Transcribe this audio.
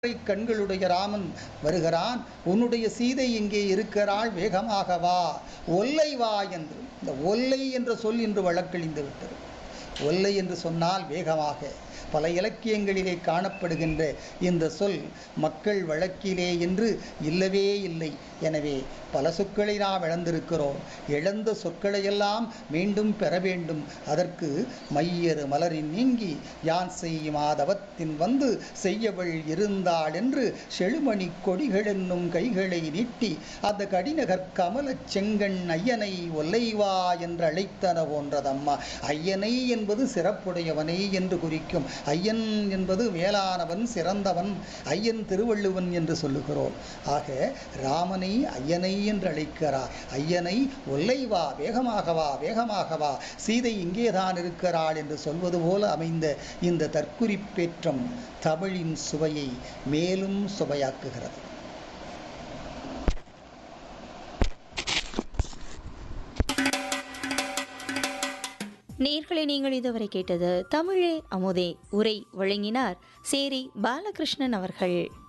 கண்களுடைய ராமன் வருகிறான் உன்னுடைய சீதை இங்கே இருக்கிறாள் வேகமாக வா ஒல்லை வா என்று இந்த ஒல்லை என்ற சொல் இன்று வழக்கழிந்து விட்டது ஒல்லை என்று சொன்னால் வேகமாக பல இலக்கியங்களிலே காணப்படுகின்ற இந்த சொல் மக்கள் வழக்கிலே என்று இல்லவே இல்லை எனவே பல சொற்களை நாம் இழந்திருக்கிறோம் இழந்த சொற்களையெல்லாம் மீண்டும் பெற வேண்டும் அதற்கு மையறு மலரின் நீங்கி யான் செய்யும் ஆதவத்தின் வந்து செய்யவள் இருந்தாள் என்று செழுமணி கொடிகள் என்னும் கைகளை நீட்டி அந்த கடிநகர் கமலச் செங்கண் ஐயனை ஒல்லைவா என்று அழைத்தன போன்றதம்மா ஐயனை என்பது சிறப்புடையவனை என்று குறிக்கும் ஐயன் என்பது மேலானவன் சிறந்தவன் ஐயன் திருவள்ளுவன் என்று சொல்லுகிறோம் ஆக ராமனை ஐயனை என்று அழைக்கிறார் ஐயனை ஒல்லைவா வேகமாக வா வேகமாக வா சீதை இங்கேதான் இருக்கிறாள் என்று சொல்வது போல அமைந்த இந்த தற்குறிப்பேற்றம் தமிழின் சுவையை மேலும் சுவையாக்குகிறது நேர்களை நீங்கள் இதுவரை கேட்டது தமிழே அமுதே உரை வழங்கினார் சேரி பாலகிருஷ்ணன் அவர்கள்